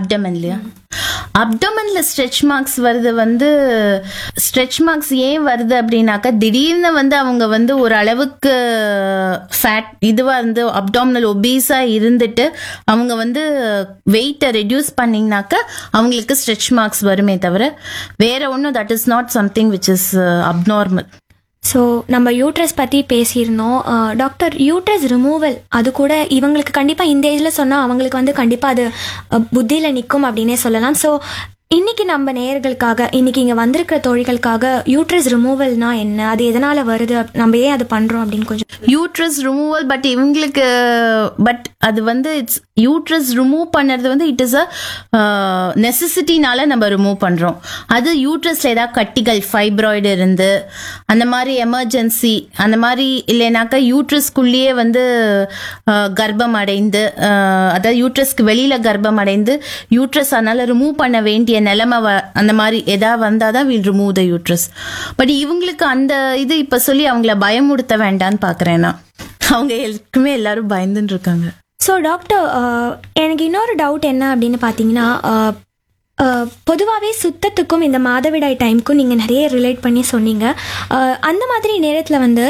அப்டமன்லயா அப்டமன்ல stretch marks வருது வந்து stretch marks ஏன் வருது அப்படின்னாக்கா திடீர்னு வந்து அவங்க வந்து ஒரு அளவுக்கு ஃபேட் இதுவா இருந்து அப்டாமினல் ஒபீஸா இருந்துட்டு அவங்க வந்து வெயிட்டை ரெடியூஸ் பண்ணிங்கனாக்கா அவங்களுக்கு ஸ்ட்ரெச் மார்க்ஸ் வருமே தவிர வேற ஒன்றும் that is not something which is abnormal so நம்ம யூட்ரஸ் பற்றி பேசியிருந்தோம் அஹ், டாக்டர் யூட்ரஸ் ரிமூவல் அது கூட இவங்களுக்கு கண்டிப்பாக இந்த ஏஜில் சொன்னால் அவங்களுக்கு வந்து கண்டிப்பாக அது புத்தியில் நிற்கும் அப்படின்னே சொல்லலாம் ஸோ இன்னைக்கு நம்ம நேயர்களுக்காக இன்னைக்கு இங்கே வந்திருக்கிற தோழிகளுக்காக யூட்ரஸ் ரிமூவல்னா என்ன அது எதனால் வருது அப்- நம்ம ஏன் அது பண்ணுறோம் அப்படின்னு கொஞ்சம் யூட்ரஸ் ரிமூவல் பட் இவங்களுக்கு பட் அது வந்து இட்ஸ் யூட்ரஸ் ரிமூவ் பண்ணுறது வந்து இட் இஸ் அ நெசசிட்டினால நம்ம ரிமூவ் பண்ணுறோம் அது யூட்ரஸ்ல ஏதாவது கட்டிகள் ஃபைப்ராய்டு இருந்து அந்த மாதிரி எமர்ஜென்சி அந்த மாதிரி இல்லைனாக்கா யூட்ரஸ்குள்ளேயே வந்து அஹ், கர்ப்பம் அடைந்து அஹ், அதாவது யூட்ரஸ்க்கு வெளியில கர்ப்பம் அடைந்து யூட்ரஸ் அதனால ரிமூவ் பண்ண வேண்டிய நிலைமை வ- அந்த மாதிரி ஏதாவது வந்தாதான் will remove the uterus but இவங்களுக்கு அந்த இது இப்ப சொல்லி அவங்கள பயமுடுத்த வேண்டாம்னு பாக்குறேன் நான் அவங்க எல்லாருக்குமே எல்லாரும் பயந்துட்டு இருக்காங்க ஸோ டாக்டர் அஹ், எனக்கு இன்னொரு டவுட் என்ன அப்படின்னு பார்த்தீங்கன்னா பொதுவாகவே சுத்தத்துக்கும் இந்த மாதவிடாய் டைமுக்கும் நீங்கள் நிறைய ரிலேட் பண்ணி சொன்னீங்க அஹ், அந்த மாதிரி நேரத்தில் வந்து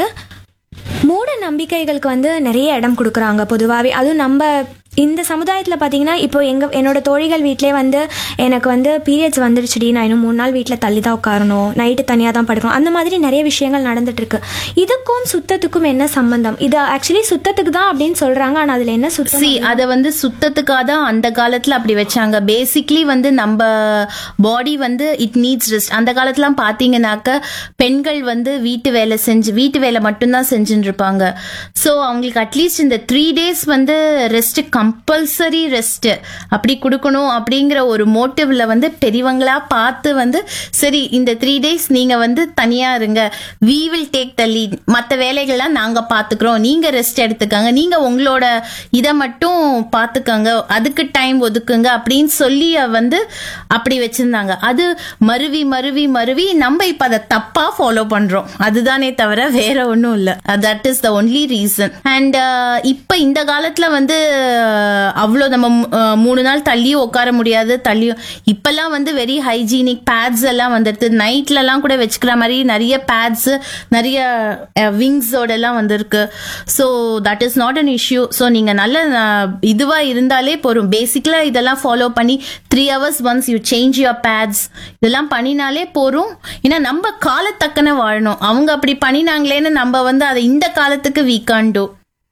மூட நம்பிக்கைகளுக்கு வந்து நிறைய இடம் கொடுக்குறாங்க பொதுவாகவே அதுவும் நம்ம இந்த சமுதாயத்தில் பார்த்தீங்கன்னா இப்போ எங்கள் என்னோட தோழிகள் வீட்டிலே வந்து எனக்கு வந்து பீரியட்ஸ் வந்துருச்சுடி நான் இன்னும் மூணு நாள் வீட்டில் தள்ளி தான் உட்காரணும் நைட்டு தனியாக தான் படுக்கணும் அந்த மாதிரி நிறைய விஷயங்கள் நடந்துட்டு இருக்கு இதுக்கும் சுத்தத்துக்கும் என்ன சம்பந்தம் இது ஆக்சுவலி சுத்தத்துக்கு தான் அப்படின்னு சொல்றாங்க ஆனால் அதில் என்ன சுத்தம் சி அத வந்து சுத்தத்துக்காக தான் அந்த காலத்துல அப்படி வச்சாங்க பேசிக்லி வந்து நம்ம பாடி வந்து இட் நீட்ஸ் ரெஸ்ட் அந்த காலத்துலாம் பாத்தீங்கன்னாக்க பெண்கள் வந்து வீட்டு வேலை செஞ்சு வீட்டு வேலை மட்டும்தான் செஞ்சுட்டு இருப்பாங்க ஸோ அவங்களுக்கு அட்லீஸ்ட் இந்த த்ரீ டேஸ் வந்து ரெஸ்ட் கம்பல்சரி ரெஸ்ட் அப்படி கொடுக்கணும் அப்படிங்கிற ஒரு மோட்டிவ்ல வந்து பெரியவங்களா பார்த்து வந்து சரி இந்த த்ரீ டேஸ் நீங்க வந்து தனியா இருங்க we will take the lead மற்ற வேலைகள்லாம் நாங்க பாத்துக்கிறோம் நீங்க ரெஸ்ட் எடுத்துக்கங்க நீங்க உங்களோட இதை மட்டும் பாத்துக்கங்க அதுக்கு டைம் ஒதுக்குங்க அப்படின்னு சொல்லி வந்து அப்படி வச்சிருந்தாங்க அது மருவி மருவி மருவி நம்ம இப்ப அதை தப்பா ஃபாலோ பண்றோம் அதுதானே தவிர வேற ஒன்றும் இல்ல that is the only reason and இப்ப இந்த காலத்துல வந்து அஹ், அவ்வளோ நம்ம மு- அஹ், மூணு நாள் தள்ளியும் உட்கார முடியாது தள்ளியும் இப்பெல்லாம் வந்து வெரி ஹைஜீனிக் பேட்ஸ் எல்லாம் வந்துடுது நைட்ல எல்லாம் கூட வச்சுக்கிற மாதிரி நிறைய பேட்ஸ் நிறைய விங்ஸோட எல்லாம் வந்திருக்கு so that is not an issue so நீங்க நல்ல அஹ், இதுவா இருந்தாலே போதும் பேசிக்கலா இதெல்லாம் ஃபாலோ பண்ணி three hours once you change your pads இதெல்லாம் பண்ணினாலே போதும் ஏன்னா நம்ம காலத்தக்கன வாழணும் அவங்க அப்படி பண்ணினாங்களேன்னு நம்ம வந்து அதை இந்த காலத்துக்கு வீக்காண்டோ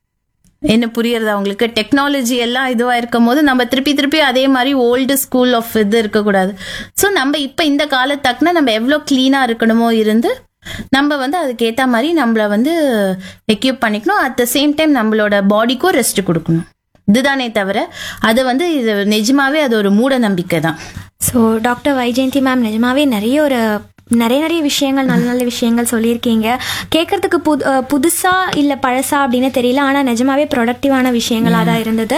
என்ன புரியுறது அவங்களுக்கு டெக்னாலஜி எல்லாம் இதுவா இருக்கும் போது நம்ம திருப்பி திருப்பி அதே மாதிரி ஓல்டு ஸ்கூல் ஆஃப் இது இருக்கக்கூடாது ஸோ நம்ம இப்ப இந்த காலத்தக்குன நம்ம எவ்வளோ கிளீனா இருக்கணுமோ இருந்து நம்ம வந்து அதுக்கேத்த மாதிரி நம்மள வந்து எக்யூப் பண்ணிக்கணும் அட் த சேம் டைம் நம்மளோட பாடிக்கும் ரெஸ்ட் கொடுக்கணும் இதுதானே தவிர அது வந்து இது நிஜமாவே அது ஒரு மூட நம்பிக்கை தான் ஸோ டாக்டர் வைஜெயந்தி மேம் நிஜமாவே நிறைய ஒரு நிறைய நிறைய விஷயங்கள் நல்ல நல்ல விஷயங்கள் சொல்லியிருக்கீங்க கேட்கறதுக்கு புது அஹ், புதுசா இல்லை பழசா அப்படின்னு தெரியல ஆனால் நிஜமாவே ப்ரொடக்டிவான விஷயங்களாக தான் இருந்தது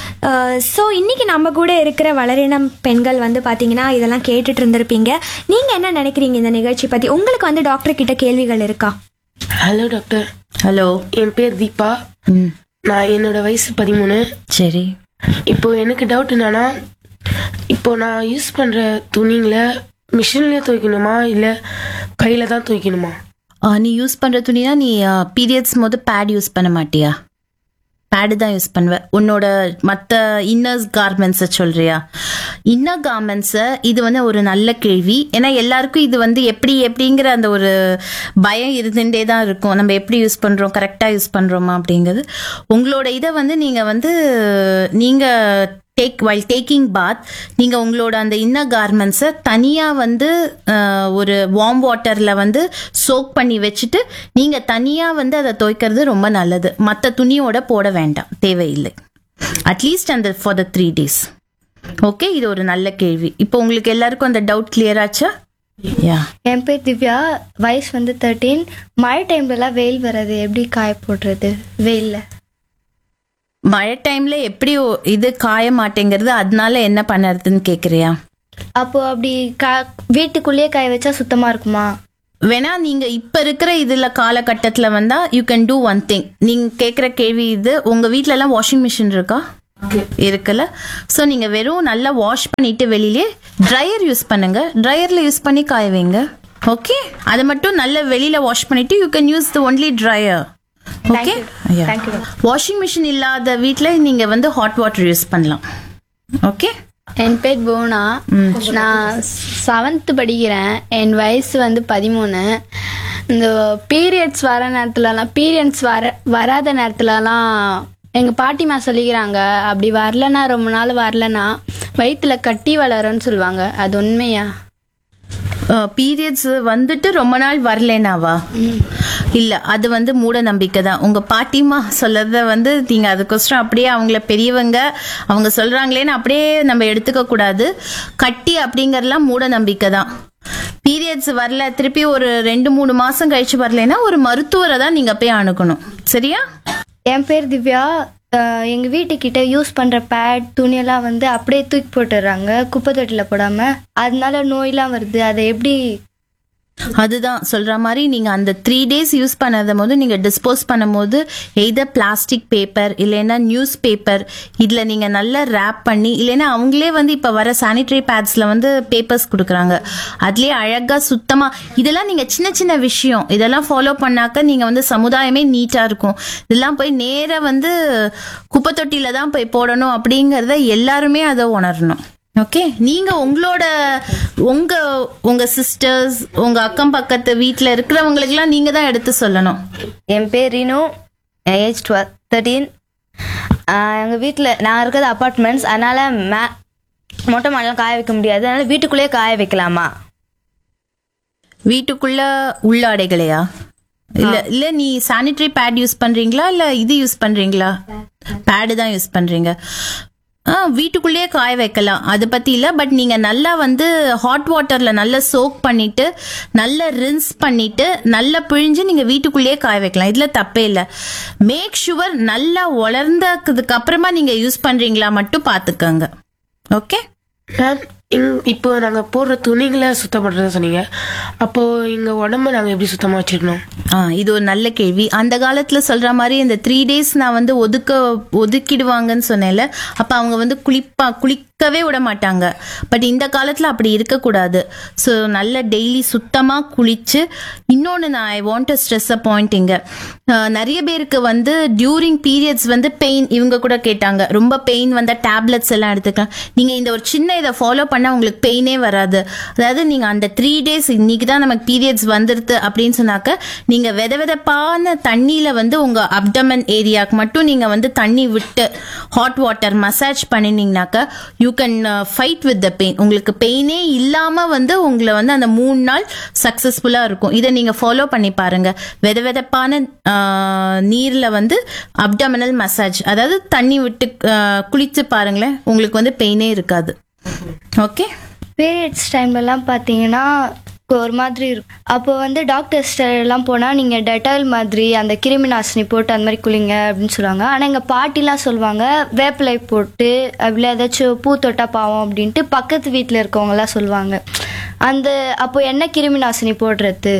ஸோ இன்னைக்கு நம்ம கூட இருக்கிற வளரினம் பெண்கள் வந்து பார்த்தீங்கன்னா இதெல்லாம் கேட்டுட்டு இருந்திருப்பீங்க நீங்கள் என்ன நினைக்கிறீங்க இந்த நிகழ்ச்சி பற்றி உங்களுக்கு வந்து டாக்டர் கிட்ட கேள்விகள் இருக்கா ஹலோ டாக்டர் ஹலோ என் பேர் தீபா ம் நான் என்னோட வயசு பதிமூணு சரி இப்போ எனக்கு டவுட் என்னன்னா இப்போ நான் யூஸ் பண்ற துணிங்களை மிஷின்லயே துவைக்கணுமா இல்ல கையில தான் துவைக்கணுமா ஆ, நீ யூஸ் பண்ற துணினா நீ பீரியட்ஸ் போது பேட் யூஸ் பண்ண மாட்டியா பேடு தான் யூஸ் பண்ணுவ உன்னோட மற்ற இன்னர்ஸ் கார்மெண்ட்ஸை சொல்றியா இன்னர் கார்மெண்ட்ஸை இது வந்து ஒரு நல்ல கேள்வி ஏன்னா எல்லாருக்கும் இது வந்து எப்படி எப்படிங்கிற அந்த ஒரு பயம் இருந்துட்டே தான் இருக்கும் நம்ம எப்படி யூஸ் பண்றோம் கரெக்டா யூஸ் பண்றோமா அப்படிங்கிறது உங்களோட இதை வந்து நீங்க வந்து நீங்க டேக் வைல் டேக்கிங் பாத் நீங்க உங்களோட அந்த இன்னர் கார்மெண்ட்ஸை தனியா வந்து அஹ், ஒரு வார்ம் வாட்டர்ல வந்து சோக் பண்ணி வச்சுட்டு நீங்க தனியா வந்து அதை துவைக்கிறது ரொம்ப நல்லது மற்ற துணியோட போட வேண்டாம் தேவையில்லை அட்லீஸ்ட் அந்த for the three days okay இது ஒரு நல்ல கேள்வி இப்போ உங்களுக்கு எல்லாருக்கும் அந்த டவுட் கிளியர் ஆச்சா யா என் பேர் திவ்யா வயசு வந்து தேர்ட்டீன் மழை டைம்லலாம் வெயில் வராது எப்படி காய போடுறது வெயிலில் மழை டைம்ல எப்படி ஒ- இது காய மாட்டேங்கிறது அதனால என்ன பண்ணுறதுன்னு கேக்குறியா அப்போ அப்படி கா வீட்டுக்குள்ளேயே காய வச்சா சுத்தமாக இருக்குமா வேணா நீங்க இப்ப இருக்கிற இதுல காலகட்டத்துல வந்தா you can do one thing நீங்க கேக்குற கேள்வி இது உங்க வீட்ல எல்லாம் வாஷிங் மிஷின் இருக்கா இருக்குல்ல ஸோ நீங்கள் வெறும் நல்லா வாஷ் பண்ணிட்டு வெளியிலே ட்ரையர் யூஸ் பண்ணுங்க ட்ரையரில் யூஸ் பண்ணி காய வைங்க ஓகே அதை மட்டும் நல்லா வெளியில வாஷ் பண்ணிட்டு you can use the only dryer okay Thank you. Washing machine இல்லாத வீட்டில் நீங்கள் வந்து ஹாட் வாட்டர் யூஸ் பண்ணலாம் ஓகே என் பேர் போனா நான் செவன்த்து படிக்கிறேன் என் வயசு வந்து பதிமூணு இந்த பீரியட்ஸ் வர நேரத்துலலாம் பீரியட்ஸ் வர வராத நேரத்துலலாம் எங்கள் பாட்டிமா சொல்லிக்கிறாங்க அப்படி வரலனா ரொம்ப நாள் வரலனா வயிற்றுல கட்டி வளரும்னு சொல்லுவாங்க அது உண்மையா பீரியட்ஸ் வந்துட்டு ரொம்ப நாள் வரலனாவா இல்ல அது வந்து மூட நம்பிக்கை தான் உங்க பாட்டிமா சொல்லறத வந்து நீங்க அதுக்கோசரம் அப்படியே அவங்கள பெரியவங்க அவங்க சொல்றாங்களேன்னு அப்படியே நம்ம எடுத்துக்க கூடாது கட்டி அப்படிங்கறதுலாம் மூட நம்பிக்கை தான் பீரியட்ஸ் வரல திருப்பி ஒரு ரெண்டு மூணு மாசம் கழிச்சு வரலைன்னா ஒரு மருத்துவரை தான் நீங்க போய் அணுகணும் சரியா என் பேர் திவ்யா அஹ் எங்க வீட்டுக்கிட்ட யூஸ் பண்ற பேட் துணியெல்லாம் வந்து அப்படியே தூக்கி போட்டுடுறாங்க குப்பை தொட்டில போடாம அதனால நோயெல்லாம் வருது அதை எப்படி அதுதான் சொல்ற மாதிரி நீங்க அந்த த்ரீ டேஸ் யூஸ் பண்ணாத போது நீங்க டிஸ்போஸ் பண்ணும்போது எய்தர் பிளாஸ்டிக் பேப்பர் இல்லைன்னா நியூஸ் பேப்பர் இதுல நீங்க நல்லா ரேப் பண்ணி இல்லைன்னா அவங்களே வந்து இப்ப வர சானிட்டரி பேட்ஸ்ல வந்து பேப்பர்ஸ் கொடுக்குறாங்க அதுலயே அழகா சுத்தமா இதெல்லாம் நீங்க சின்ன சின்ன விஷயம் இதெல்லாம் ஃபாலோ பண்ணாக்க நீங்க வந்து சமுதாயமே நீட்டா இருக்கும் இதெல்லாம் போய் நேரா வந்து குப்பை தொட்டியில தான் போய் போடணும் அப்படிங்கறத எல்லாருமே அதை உணரணும் ஓகே நீங்க உங்களோட உங்க உங்க சிஸ்டர்ஸ் உங்க அக்கம் பக்கத்து வீட்ல இருக்கிறவங்களுக்குலாம் நீங்க தான் எடுத்து சொல்லணும் என் பேர் ரீனு ஏஜ் டுவெல் தேர்ட்டீன் எங்கள் வீட்டில் நான் இருக்கிறது அப்பார்ட்மெண்ட்ஸ் அதனால் மே மொட்டை மாடலாம் காய வைக்க முடியாது அதனால் வீட்டுக்குள்ளேயே காய வைக்கலாமா வீட்டுக்குள்ள உள்ளாடைகளையா இல்ல இல்ல நீ சானிட்டரி பேட் யூஸ் பண்றீங்களா இல்ல இது யூஸ் பண்றீங்களா பேடு தான் யூஸ் பண்றீங்க ஆ வீட்டுக்குள்ளேயே காய வைக்கலாம் அதை பத்தி இல்ல பட் நீங்க நல்லா வந்து ஹாட் வாட்டர்ல நல்லா சோக் பண்ணிட்டு நல்லா ரின்ஸ் பண்ணிட்டு நல்லா பிழிஞ்சு நீங்க வீட்டுக்குள்ளேயே காய வைக்கலாம் இதுல தப்பே இல்ல மேக் ஷுவர் நல்லா வளர்ந்ததுக்கு அப்புறமா நீங்க யூஸ் பண்றீங்களா மட்டும் பாத்துக்கோங்க ஓகே மேம் இங் இப்போ நாங்கள் போடுற துணிகளை சுத்தம் பண்ணுறதா சொன்னீங்க அப்போது எங்கள் உடம்ப நாங்கள் எப்படி சுத்தமாக வச்சுக்கணும் ஆ இது ஒரு நல்ல கேள்வி அந்த காலத்துல சொல்ற மாதிரி இந்த த்ரீ டேஸ் நான் வந்து ஒதுக்க ஒதுக்கிடுவாங்கன்னு சொன்னேன்ல அப்ப அவங்க வந்து குளிப்பா குளிக்கவே விட மாட்டாங்க பட் இந்த காலத்துல அப்படி இருக்கக்கூடாது ஸோ நல்ல டெய்லி சுத்தமா குளிச்சு இன்னொன்னு நான் I want to stress a point இங்க ஆஹ் நிறைய பேருக்கு வந்து டியூரிங் பீரியட்ஸ் வந்து பெயின் இவங்க கூட கேட்டாங்க ரொம்ப பெயின் வந்தா டேப்லெட்ஸ் எல்லாம் எடுத்துக்கலாம் நீங்க இந்த ஒரு சின்ன இதை ஃபாலோ பண்ணா உங்களுக்கு பெயினே வராது அதாவது நீங்க அந்த த்ரீ டேஸ் இன்னைக்கு தான் நமக்கு பீரியட்ஸ் வந்துருது அப்படின்னு சொன்னாக்க நீங்க வெத வெதப்பான தண்ணியில வந்து உங்க அப்டமன் ஏரியாக்கு மட்டும் நீங்க வந்து தண்ணி விட்டு ஹாட் வாட்டர் மசாஜ் பண்ணினீங்கனாக்க you can fight with the pain உங்களுக்கு பெயினே இல்லாம வந்து உங்களை வந்து அந்த மூணு நாள் சக்சஸ்ஃபுல்லா இருக்கும் இதை நீங்க ஃபாலோ பண்ணி பாருங்க வெத வெதப்பான ஆஹ், நீர்ல வந்து அப்டமனல் மசாஜ் அதாவது தண்ணி விட்டு ஆஹ், குளிச்சு பாருங்களேன் உங்களுக்கு வந்து பெயினே இருக்காது ஓகே பீரியட்ஸ் டைம்லலாம் பார்த்தீங்கன்னா ஒரு மாதிரி இருக்கும் அப்போ வந்து டாக்டர்ஸ் எல்லாம் போனால் நீங்கள் டெட்டால் மாதிரி அந்த கிருமி நாசினி போட்டு அந்த மாதிரி குளிங்க அப்படின்னு சொல்லுவாங்க ஆனால் எங்கள் பாட்டிலாம் சொல்லுவாங்க வேப்பிலை போட்டு அப்படியே ஏதாச்சும் பூ தொட்டா பாவம் அப்படின்ட்டு பக்கத்து வீட்டில் இருக்கவங்கலாம் சொல்லுவாங்க அந்த அப்போ என்ன கிருமி நாசினி போடுறது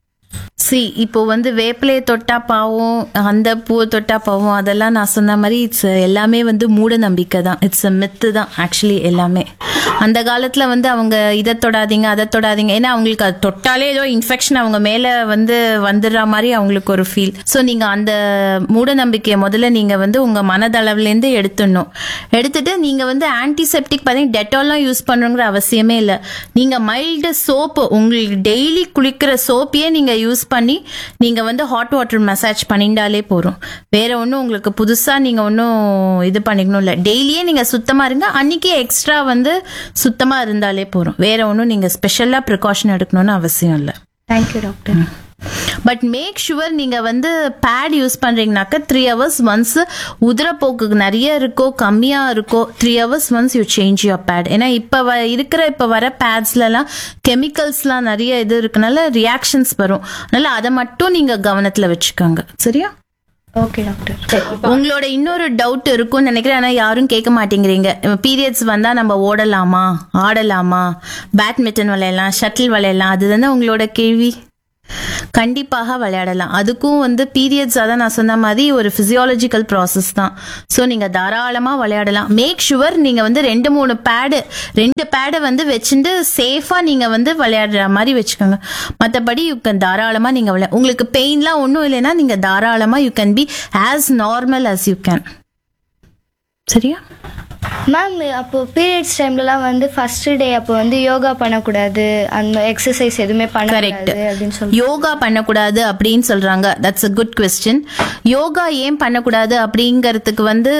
சி இப்போ வந்து வேப்பிலையை தொட்டா பாவம் அந்த பூவை தொட்டா பாவம் அதெல்லாம் நான் சொன்ன மாதிரி இட்ஸ் எல்லாமே வந்து மூட நம்பிக்கை தான் இட்ஸ் மித்து தான் ஆக்சுவலி எல்லாமே அந்த காலத்துல வந்து அவங்க இதை தொடாதீங்க அதை தொடாதீங்க ஏன்னா அவங்களுக்கு அது தொட்டாலே ஏதோ இன்ஃபெக்ஷன் அவங்க மேல வந்து வந்துடுற மாதிரி அவங்களுக்கு ஒரு ஃபீல் ஸோ நீங்க அந்த மூட நம்பிக்கையை முதல்ல நீங்க வந்து உங்க மனதளவுலேருந்து எடுத்துடணும் எடுத்துட்டு நீங்க வந்து ஆன்டிசெப்டிக் பார்த்தீங்கன்னா டெட்டால்லாம் யூஸ் பண்ணுங்கிற அவசியமே இல்லை நீங்க மைல்டு சோப்பு உங்களுக்கு டெய்லி குளிக்கிற சோப்பையே நீங்க யூஸ் பண்ணி நீங்க வந்து ஹாட் வாட்டர் மசாஜ் பண்ணிட்டாலே போதும் வேற ஒன்றும் உங்களுக்கு புதுசா நீங்க ஒன்றும் இது பண்ணிக்கணும் இல்லை டெய்லியே நீங்க சுத்தமா இருங்க அன்னைக்கு எக்ஸ்ட்ரா வந்து சுத்தமா இருந்தாலே போதும் வேற ஒன்றும் நீங்க ஸ்பெஷலா ப்ரிகாஷன் எடுக்கணும்னு அவசியம் இல்லை thank you doctor but make sure நீங்க வந்து பேட் யூஸ் பண்றீங்கனாக்க த்ரீ ஹவர்ஸ் ஒன்ஸ் உதிரப்போக்கு நிறைய இருக்கோ கம்மியா இருக்கோ three hours once you change your pad ஏன்னா இப்ப வ- இருக்கிற இப்ப வர பேட்ஸ்லலாம் கெமிக்கல்ஸ்லாம் நிறைய இது இருக்கனால ரியாக்ஷன்ஸ் வரும் அதனால அதை மட்டும் நீங்க கவனத்துல வச்சுக்கோங்க சரியா ஓகே டாக்டர் உங்களோட இன்னொரு டவுட் இருக்கும்னு நினைக்கிறேன் ஆனா யாரும் கேட்க மாட்டேங்கிறீங்க பீரியட்ஸ் வந்தா நம்ம ஓடலாமா ஆடலாமா பேட்மிண்டன் விளையாடலாம் ஷட்டில் விளையாடலாம் அதுதானே உங்களோட கேள்வி கண்டிப்பாக விளையாடலாம் அதுக்கும் வந்து பீரியட்ஸ் அதான் நான் சொன்ன மாதிரி ஒரு பிசியாலஜிக்கல் ப்ராசஸ் தான் ஸோ நீங்க தாராளமா விளையாடலாம் மேக் ஷுவர் நீங்க வந்து ரெண்டு மூணு பேடு ரெண்டு பேடை வந்து வச்சுட்டு சேஃபா நீங்க வந்து விளையாடுற மாதிரி வச்சுக்கோங்க மற்றபடி யூ கேன் தாராளமா நீங்க விளையா உங்களுக்கு பெயின்லாம் ஒன்றும் இல்லைன்னா நீங்க தாராளமா you can be as normal as you can சரியா மேம் அப்போ பீரியட்ஸ் டைம்லலாம் வந்து ஃபர்ஸ்ட் டே அப்போ வந்து யோகா பண்ணக்கூடாது அந்த எக்ஸசைஸ் எதுவுமே கரெக்ட் பண்ணக்கூடாது அப்படின்னு சொல்லி யோகா பண்ணக்கூடாது அப்படின்னு சொல்றாங்க தட்ஸ் a குட் கொஸ்டின் யோகா ஏன் பண்ணக்கூடாது அப்படிங்கறதுக்கு வந்து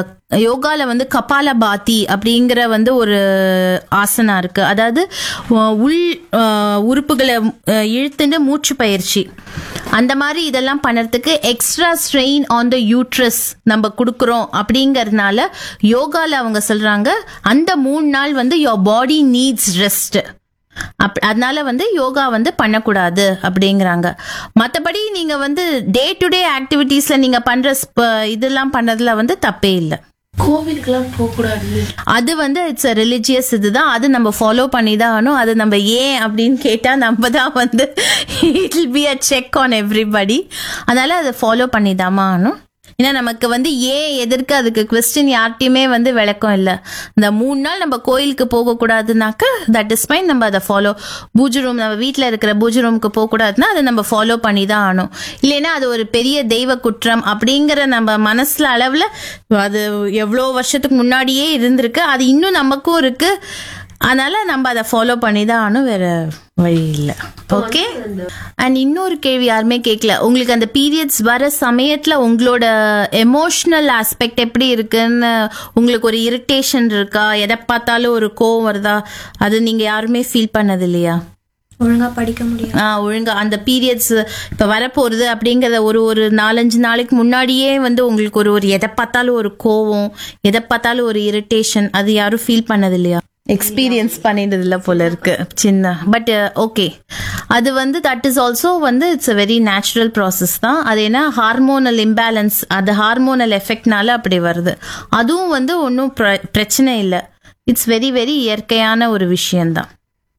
யோகால வந்து கபால பாத்தி அப்படிங்கிற வந்து ஒரு ஆசனா இருக்கு அதாவது உ- உள் அஹ், உறுப்புகளை அஹ், இழுத்துட்டு மூச்சு பயிற்சி அந்த மாதிரி இதெல்லாம் பண்ணறதுக்கு extra strain on the uterus நம்ம கொடுக்குறோம் அப்படிங்கறதுனால யோகால அவங்க சொல்றாங்க அந்த மூணு நாள் வந்து your body needs rest up அதனால வந்து யோகா வந்து பண்ணக்கூடாது அப்படிங்கிறாங்க மற்றபடி நீங்க வந்து டே டு டே ஆக்டிவிட்டீஸ்ல நீங்க பண்ற ஸ்ப- இதெல்லாம் பண்ணதுல வந்து தப்பே இல்லை கோவிலுக்கெல்லாம் போகக்கூடாது அது வந்து இட்ஸ் ரிலிஜியஸ் இதுதான் அது நம்ம ஃபாலோ பண்ணி தான் ஆகணும் அது நம்ம ஏன் அப்படின்னு கேட்டா நம்ம தான் வந்து it be a check on everybody அதனால அதை ஃபாலோ பண்ணி தாமா ஆகணும் ஏன்னா நமக்கு வந்து ஏன் எதற்கு அதுக்கு கொஸ்டின் யார்ட்டையுமே வந்து விளக்கம் இல்லை இந்த மூணு நாள் நம்ம கோயிலுக்கு போகக்கூடாதுனாக்க தட் இஸ் ஃபைன் நம்ம அதை ஃபாலோ பூஜை ரூம் நம்ம வீட்டில் இருக்கிற பூஜை ரூமுக்கு போகக்கூடாதுன்னா அதை நம்ம ஃபாலோ பண்ணி தான் ஆகணும் இல்லைன்னா அது ஒரு பெரிய தெய்வ குற்றம் அப்படிங்கிற நம்ம மனசுல அளவில் அது எவ்வளோ வருஷத்துக்கு முன்னாடியே இருந்திருக்கு அது இன்னும் நமக்கும் இருக்கு அதனால நம்ம அதை ஃபாலோ பண்ணி தான் ஆகணும் வேற வழி இல்லை ஓகே அண்ட் இன்னொரு கேள்வி யாருமே கேட்கல உங்களுக்கு அந்த பீரியட்ஸ் வர சமயத்துல உங்களோட எமோஷனல் ஆஸ்பெக்ட் எப்படி இருக்குன்னு உங்களுக்கு ஒரு இரிட்டேஷன் இருக்கா எதை பார்த்தாலும் ஒரு கோவம் வருதா அது நீங்க யாருமே ஃபீல் பண்ணது இல்லையா ஒழுங்கா படிக்க முடியும் ஆ, ஒழுங்கா அந்த பீரியட்ஸ் இப்ப வரப்போறது அப்படிங்கறத ஒரு ஒரு நாலஞ்சு நாளைக்கு முன்னாடியே வந்து உங்களுக்கு ஒரு ஒரு எதை பார்த்தாலும் ஒரு கோவம் எதை பார்த்தாலும் ஒரு இரிட்டேஷன் அது யாரும் ஃபீல் பண்ணது இல்லையா எக்ஸ்பீரியன்ஸ் பண்ணிட்டது இல்ல போல இருக்கு சின்ன பட் ஓகே அது வந்து தட் இஸ் ஆல்சோ வந்து it's a very natural process தான் அது என்ன ஹார்மோனல் இம்பேலன்ஸ் அது ஹார்மோனல் எஃபெக்ட்னால அப்படி வருது அதுவும் வந்து ஒன்றும் பிரச்சனை இல்லை இட்ஸ் வெரி வெரி இயற்கையான ஒரு விஷயம்தான்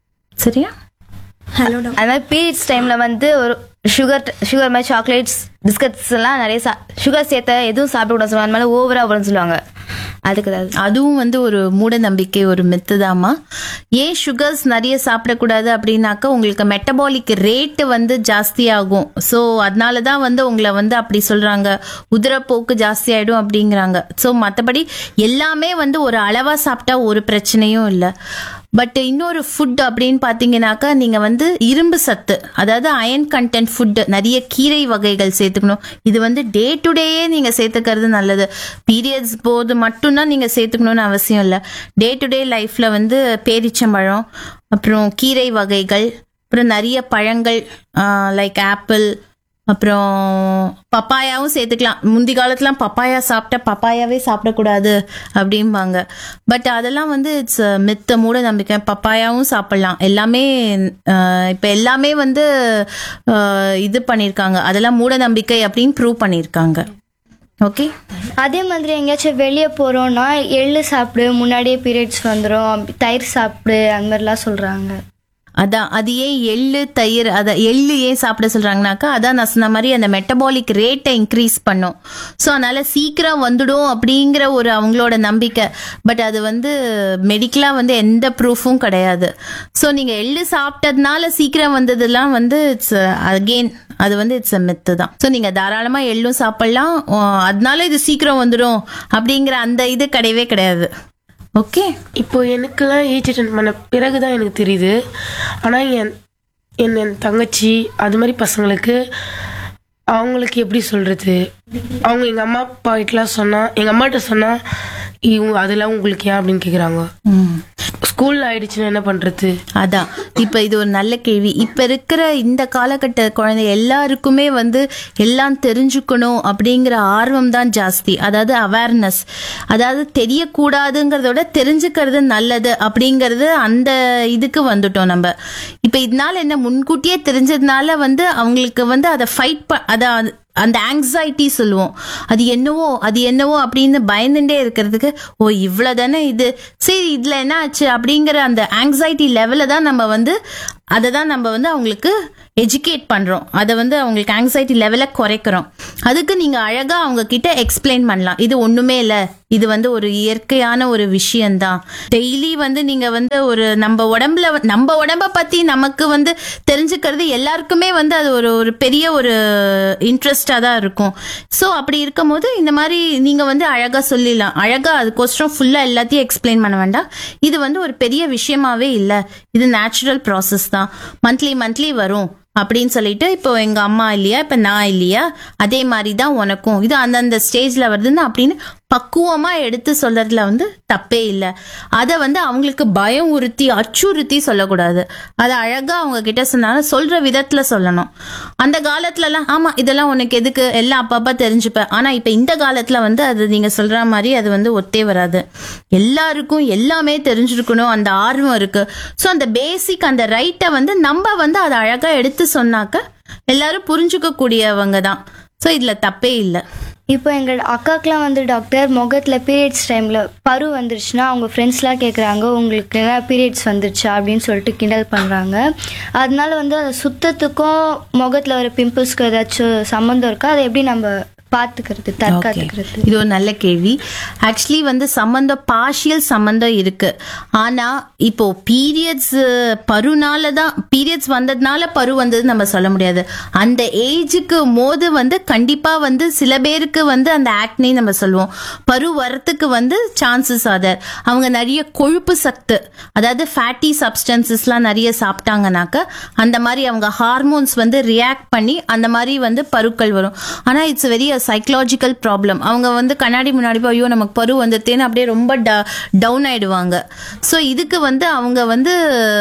சரியா ஹலோ டாக்டர் அது மாதிரி பீரியட்ஸ் டைமில் வந்து ஒரு சுகர் சுகர் மாதிரி சாக்லேட்ஸ் பிஸ்கட்ஸ் எல்லாம் நிறைய சா சுகர் சேர்த்த எதுவும் சாப்பிடக்கூடாது சொல்லுவாங்க அது மாதிரி ஓவராக வரும்னு சொல்லுவாங்க அதுக்கு ஏதாவது அதுவும் வந்து ஒரு மூட நம்பிக்கை ஒரு மித்துதாமா ஏன் சுகர்ஸ் நிறைய சாப்பிடக்கூடாது அப்படின்னாக்கா உங்களுக்கு மெட்டபாலிக் ரேட்டு வந்து ஜாஸ்தி ஆகும் ஸோ அதனால தான் வந்து உங்களை வந்து அப்படி சொல்றாங்க உதிரப்போக்கு ஜாஸ்தி ஆயிடும் அப்படிங்கிறாங்க ஸோ மற்றபடி எல்லாமே வந்து ஒரு அளவா சாப்பிட்டா ஒரு பிரச்சனையும் இல்லை பட் இன்னொரு ஃபுட் அப்படின்னு பார்த்தீங்கன்னாக்கா நீங்கள் வந்து இரும்பு சத்து அதாவது அயன் கண்டென்ட் ஃபுட் நிறைய கீரை வகைகள் சேர்த்துக்கணும் இது வந்து டே டு டேயே நீங்கள் சேர்த்துக்கிறது நல்லது பீரியட்ஸ் போது மட்டும்தான் நீங்கள் சேர்த்துக்கணும்னு அவசியம் இல்லை டே டு டே லைஃப்பில் வந்து பேரிச்சம்பழம் அப்புறம் கீரை வகைகள் அப்புறம் நிறைய பழங்கள் லைக் ஆப்பிள் அப்புறம் பப்பாயாவும் சேர்த்துக்கலாம் முந்தி காலத்துலாம் பப்பாயா சாப்பிட்டா பப்பாயாவே சாப்பிடக்கூடாது அப்படிம்பாங்க பட் அதெல்லாம் வந்து இட்ஸ் மித்த மூட நம்பிக்கை பப்பாயாவும் சாப்பிடலாம் எல்லாமே அஹ், இப்ப எல்லாமே வந்து அஹ், இது பண்ணியிருக்காங்க அதெல்லாம் மூட நம்பிக்கை அப்படின்னு ப்ரூவ் பண்ணியிருக்காங்க ஓகே அதே மாதிரி எங்கேயாச்சும் வெளியே போகிறோம்னா எள்ளு சாப்பிடு முன்னாடியே பீரியட்ஸ் வந்துடும் தயிர் சாப்பிடு அந்த மாதிரிலாம் சொல்கிறாங்க அதான் அது ஏன் எள்ளு தயிர் அத எள்ளு ஏன் சாப்பிட சொல்றாங்கனாக்கா அதான் நான் சொன்ன மாதிரி அந்த மெட்டபாலிக் ரேட்டை இன்க்ரீஸ் பண்ணும் ஸோ அதனால சீக்கிரம் வந்துடும் அப்படிங்கிற ஒரு அவங்களோட நம்பிக்கை பட் அது வந்து மெடிக்கலா வந்து எந்த ப்ரூஃபும் கிடையாது ஸோ நீங்க எள்ளு சாப்பிட்டதுனால சீக்கிரம் வந்ததெல்லாம் வந்து இட்ஸ் அகெயின் அது வந்து இட்ஸ் அ மித்து தான் ஸோ நீங்க தாராளமா எள்ளும் சாப்பிடலாம் அஹ் அதனால இது சீக்கிரம் வந்துடும் அப்படிங்கிற அந்த இது கிடையவே கிடையாது ஓகே இப்போ எனக்கெல்லாம் ஏஜ் அட்டன் பண்ண பிறகு தான் எனக்கு தெரியுது ஆனால் என் என் என் தங்கச்சி அது மாதிரி பசங்களுக்கு அவங்களுக்கு எப்படி சொல்கிறது அவங்க எங்கள் அம்மா அப்பா கிட்டலாம் சொன்னால் எங்கள் அம்மாட்ட சொன்னால் இவங்க அதெல்லாம் உங்களுக்கு ஏன் அப்படின்னு கேட்குறாங்க ம் ஸ்கூலில் ஆயிடுச்சுன்னா என்ன பண்ணுறது அதான் இப்ப இது ஒரு நல்ல கேள்வி இப்ப இருக்கிற இந்த காலகட்ட குழந்தை எல்லாருக்குமே வந்து எல்லாம் தெரிஞ்சுக்கணும் அப்படிங்கிற ஆர்வம் தான் ஜாஸ்தி அதாவது அவேர்னஸ் அதாவது தெரியக்கூடாதுங்கிறத விட தெரிஞ்சுக்கிறது நல்லது அப்படிங்கிறது அந்த இதுக்கு வந்துட்டோம் நம்ம இப்ப இதனால என்ன முன்கூட்டியே தெரிஞ்சதுனால வந்து அவங்களுக்கு வந்து அதை ஃபைட் ப அதை அந்த ஆங்ஸைட்டி சொல்லுவோம் அது என்னவோ அது என்னவோ அப்படின்னு பயந்துட்டே இருக்கிறதுக்கு ஓ இவ்வளவு தானே இது சரி இதுல என்ன ஆச்சு அப்படிங்கிற அந்த ஆங்ஸைட்டி லெவல தான் நம்ம வந்து அதை தான் நம்ம வந்து அவங்களுக்கு எஜுகேட் பண்றோம் அதை வந்து அவங்களுக்கு ஆங்ஸைட்டி லெவலை குறைக்கிறோம் அதுக்கு நீங்க அழகா அவங்க கிட்ட எக்ஸ்பிளைன் பண்ணலாம் இது ஒண்ணுமே இல்ல இது வந்து ஒரு இயற்கையான ஒரு விஷயம்தான் டெய்லி வந்து நீங்க வந்து ஒரு நம்ம உடம்புல வ- நம்ம உடம்ப பத்தி நமக்கு வந்து தெரிஞ்சுக்கிறது எல்லாருக்குமே வந்து அது ஒரு ஒரு பெரிய ஒரு இன்ட்ரெஸ்டா தான் இருக்கும் ஸோ அப்படி இருக்கும்போது இந்த மாதிரி நீங்க வந்து அழகா சொல்லிடலாம் அழகா அதுக்கோசரம் ஃபுல்லா எல்லாத்தையும் எக்ஸ்பிளைன் பண்ண வேண்டாம் இது வந்து ஒரு பெரிய விஷயமாவே இல்ல இது நேச்சுரல் ப்ராசஸ் தான் மந்த்லி மந்த்லி வரும் அப்படின்னு சொல்லிட்டு இப்போ எங்க அம்மா இல்லையா இப்ப நான் இல்லையா அதே மாதிரி தான் உனக்கும் இது அந்தந்த ஸ்டேஜ்ல வருதுன்னு அப்படின்னு பக்குவமா எடுத்து சொல்றதுல வந்து தப்பே இல்லை அதை வந்து அவங்களுக்கு பயம் உறுத்தி அச்சுறுத்தி சொல்லக்கூடாது அதை அழகா அவங்க கிட்ட சொன்னாலும் சொல்ற விதத்துல சொல்லணும் அந்த காலத்துலலாம் ஆமா இதெல்லாம் உனக்கு எதுக்கு எல்லாம் அப்பப்ப தெரிஞ்சுப்ப ஆனா இப்ப இந்த காலத்துல வந்து அது நீங்க சொல்ற மாதிரி அது வந்து ஒத்தே வராது எல்லாருக்கும் எல்லாமே தெரிஞ்சிருக்கணும் அந்த ஆர்வம் இருக்கு ஸோ அந்த பேசிக் அந்த ரைட்டை வந்து நம்ம வந்து அதை அழகா எடுத்து சொன்னாக்க எல்லாரும் புரிஞ்சுக்க கூடியவங்க தான் ஸோ இதுல தப்பே இல்லை இப்போ எங்கள் அக்காக்கெலாம் வந்து டாக்டர் முகத்தில் பீரியட்ஸ் டைமில் பரு வந்துருச்சுன்னா அவங்க ஃப்ரெண்ட்ஸ்லாம் கேட்குறாங்க உங்களுக்கு என்ன பீரியட்ஸ் வந்துருச்சா அப்படின்னு சொல்லிட்டு கிண்டல் பண்ணுறாங்க அதனால வந்து அது சுத்தத்துக்கும் முகத்தில் வர பிம்பிள்ஸ்க்கு ஏதாச்சும் சம்மந்தம் இருக்கா அதை எப்படி நம்ம பார்த்துக்கிறது தற்காத்துக்கிறது இது ஒரு நல்ல கேள்வி ஆக்சுவலி வந்து சம்பந்தம் பார்ஷியல் சம்பந்தம் இருக்கு ஆனா இப்போ பீரியட்ஸ் பருனால தான் பீரியட்ஸ் வந்ததுனால பரு வந்தது நம்ம சொல்ல முடியாது அந்த ஏஜுக்கு போது வந்து கண்டிப்பா வந்து சில பேருக்கு வந்து அந்த ஆக்னே நம்ம சொல்லுவோம் பரு வரத்துக்கு வந்து சான்சஸ் அதர் அவங்க நிறைய கொழுப்பு சத்து அதாவது ஃபேட்டி சப்ஸ்டன்சஸ்லாம் நிறைய சாப்பிட்டாங்கனாக்க அந்த மாதிரி அவங்க ஹார்மோன்ஸ் வந்து ரியாக்ட் பண்ணி அந்த மாதிரி வந்து பருக்கள் வரும் ஆனா இட்ஸ் வெரி சைக்கலாஜிக்கல் ப்ராப்ளம் அவங்க வந்து கண்ணாடி முன்னாடி போய் ஐயோ நமக்கு பரு வந்துட்டேன்னு அப்படியே ரொம்ப டவுன் ஆயிடுவாங்க ஸோ இதுக்கு வந்து அவங்க வந்து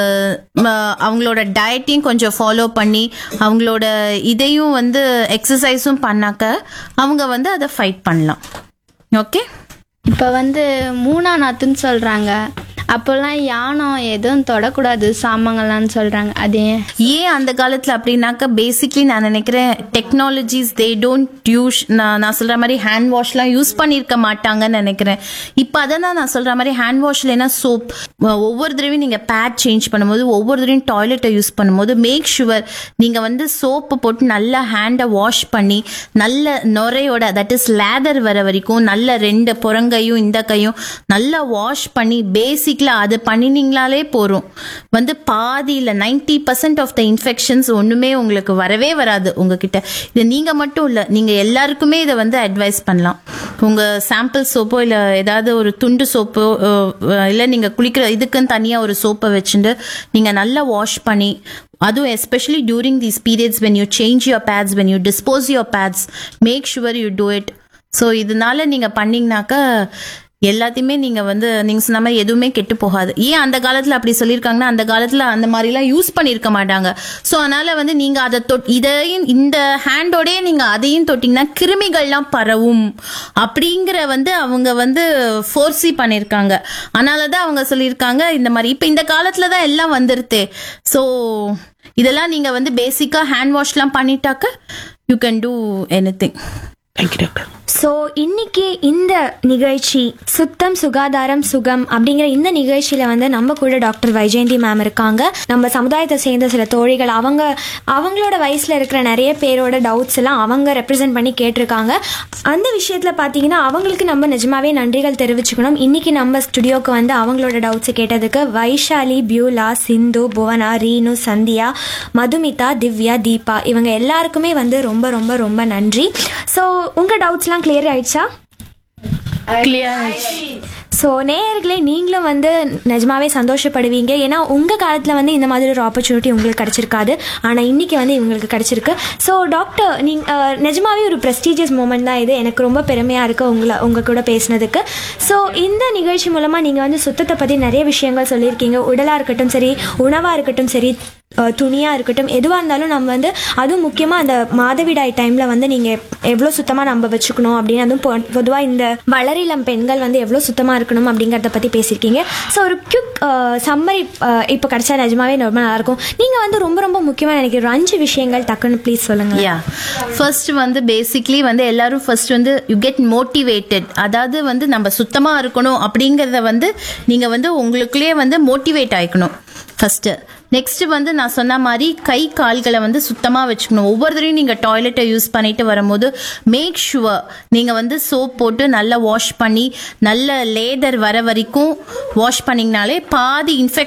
ம, அவங்களோட டயட்டையும் கொஞ்சம் ஃபாலோ பண்ணி அவங்களோட இதையும் வந்து எக்ஸசைஸும் பண்ணாக்க அவங்க வந்து அதை ஃபைட் பண்ணலாம் ஓகே இப்போ வந்து மூணா நாத்துன்னு சொல்கிறாங்க அப்போல்லாம் யானம் எதுவும் தொடக்கூடாது சாமான்கள்லாம்னு சொல்கிறாங்க அது ஏன் ஏன் அந்த காலத்துல அப்படின்னாக்க பேசிக்லி நான் நினைக்கிறேன் டெக்னாலஜிஸ் தே டோன்ட் யூஸ் நான் நான் சொல்ற மாதிரி ஹேண்ட் வாஷ்லாம் யூஸ் பண்ணியிருக்க மாட்டாங்கன்னு நினைக்கிறேன் இப்போ அதை தான் நான் சொல்ற மாதிரி ஹேண்ட் வாஷ்ல என்ன சோப் ஒவ்வொரு தடவையும் நீங்க பேட் சேஞ்ச் பண்ணும்போது ஒவ்வொரு தடவையும் டாய்லெட்டை யூஸ் பண்ணும்போது மேக் ஷுவர் நீங்க வந்து சோப்பு போட்டு நல்லா ஹேண்டை வாஷ் பண்ணி நல்ல நுரையோட தட் இஸ் லேதர் வர வரைக்கும் நல்ல ரெண்டு புறங்கையும் இந்த கையும் நல்லா வாஷ் பண்ணி பேசிக்ல அது பண்ணினீங்களாலே போறோம் வந்து பாதி இல்ல ninety percent of the infections ஒண்ணுமே உங்களுக்கு வரவே வராது உங்ககிட்ட இது நீங்க மட்டும் இல்ல நீங்க எல்லாருக்குமே இதை வந்து அட்வைஸ் பண்ணலாம் உங்க சாம்பிள் சோப்போ இல்ல ஏதாவது ஒரு துண்டு சோப்போ இல்ல நீங்க குளிக்கிற இதுக்குன்னு தனியா ஒரு சோப்பை வச்சுட்டு நீங்க நல்லா வாஷ் பண்ணி அதுவும் especially during these periods when you change your pads when you dispose your pads make sure you do it so இதனால நீங்க பண்ணீங்கனாக்கா எல்லாத்தையுமே நீங்க வந்து நீங்க சொன்ன மாதிரி எதுவுமே கெட்டு போகாது ஏன் அந்த காலத்துல அப்படி சொல்லியிருக்காங்கன்னா அந்த காலத்துல அந்த மாதிரிலாம் யூஸ் பண்ணியிருக்க மாட்டாங்க ஸோ அதனால வந்து நீங்க அதை தொட் இதையும் இந்த ஹேண்டோடயே நீங்க அதையும் தொட்டிங்கன்னா கிருமிகள்லாம் பரவும் அப்படிங்கிற வந்து அவங்க வந்து ஃபோர்ஸி பண்ணியிருக்காங்க அதனால தான் அவங்க சொல்லியிருக்காங்க இந்த மாதிரி இப்போ இந்த காலத்துல தான் எல்லாம் வந்துருத்தே ஸோ இதெல்லாம் நீங்க வந்து பேசிக்கா ஹேண்ட் வாஷ்லாம் பண்ணிட்டாக்க you can do anything thank you doctor so இன்னைக்கு இந்த நிகழ்ச்சி சுத்தம் சுகாதாரம் சுகம் அப்படிங்கிற இந்த நிகழ்ச்சியில வந்து நம்ம கூட டாக்டர் வைஜெயந்தி மேம் இருக்காங்க நம்ம சமுதாயத்தை சேர்ந்த சில தோழிகள் அவங்க அவங்களோட வயசுல இருக்கிற நிறைய பேரோட டவுட்ஸ் எல்லாம் அவங்க ரெப்ரசென்ட் பண்ணி கேட்டிருக்காங்க அந்த விஷயத்துல பாத்தீங்கன்னா அவங்களுக்கு நம்ம நிஜமாவே நன்றிகள் தெரிவிச்சுக்கணும் இன்னைக்கு நம்ம ஸ்டுடியோக்கு வந்து அவங்களோட டவுட்ஸ் கேட்டதுக்கு வைஷாலி பியூலா சிந்து புவனா ரீனு சந்தியா மதுமிதா திவ்யா தீபா இவங்க எல்லாருக்குமே வந்து ரொம்ப ரொம்ப ரொம்ப நன்றி ஸோ உங்க டவுட்ஸ்லாம் கிளியர் ஆயிடுச்சா கிளியர் ஸோ நேயர்களே நீங்களும் வந்து நிஜமாவே சந்தோஷப்படுவீங்க ஏன்னா உங்கள் காலத்தில் வந்து இந்த மாதிரி ஒரு ஆப்பர்ச்சுனிட்டி உங்களுக்கு கிடச்சிருக்காது ஆனால் இன்னைக்கு வந்து இவங்களுக்கு கிடச்சிருக்கு ஸோ டாக்டர் நீங்கள் நிஜமாவே ஒரு ப்ரெஸ்டீஜியஸ் மூமெண்ட் தான் இது எனக்கு ரொம்ப பெருமையாக இருக்குது உங்களை உங்கள் கூட பேசினதுக்கு ஸோ இந்த நிகழ்ச்சி மூலமாக நீங்கள் வந்து சுத்தத்தை பற்றி நிறைய விஷயங்கள் சொல்லியிருக்கீங்க உடலாக இருக்கட்டும் சரி உணவாக இருக்கட்டும் சரி அஹ், துணியாக இருக்கட்டும் எதுவாக இருந்தாலும் நம்ம வந்து அதுவும் முக்கியமாக அந்த மாதவிடாய் டைமில் வந்து நீங்கள் எவ்வளோ சுத்தமாக நம்ம வச்சுக்கணும் அப்படின்னு அதுவும் பொதுவாக இந்த வளரிளம் பெண்கள் வந்து எவ்வளோ சுத்தமாக இருக்கணும் அப்படிங்கிறத பற்றி பேசியிருக்கீங்க ஸோ ஒரு குயிக் சம்மரி இப்போ கிடைச்சா நிஜமாவே ரொம்ப நல்லாயிருக்கும் நீங்கள் வந்து ரொம்ப ரொம்ப முக்கியமாக நினைக்கிற ஒரு அஞ்சு விஷயங்கள் டக்குன்னு ப்ளீஸ் சொல்லுங்கள் யா ஃபர்ஸ்ட் வந்து பேசிக்லி வந்து எல்லாரும் ஃபர்ஸ்ட் வந்து யூ கெட் மோட்டிவேட்டட் அதாவது வந்து நம்ம சுத்தமா இருக்கணும் அப்படிங்கறத வந்து நீங்க வந்து உங்களுக்குள்ளேயே வந்து மோட்டிவேட் ஆயிக்கணும் ஃபர்ஸ்ட் நெக்ஸ்ட் வந்து நான் சொன்ன மாதிரி கை கால்களை வந்து சுத்தமா வச்சுக்கணும் ஒவ்வொரு தடவையும் நீங்க டாய்லெட்டை யூஸ் பண்ணிட்டு வரும்போது மேக் ஷுவர் நீங்க வந்து சோப் போட்டு நல்லா வாஷ் பண்ணி நல்ல லேதர் வர வரைக்கும் வாஷ் பண்ணீங்கனாலே பாதி இன்ஃபெக்ட்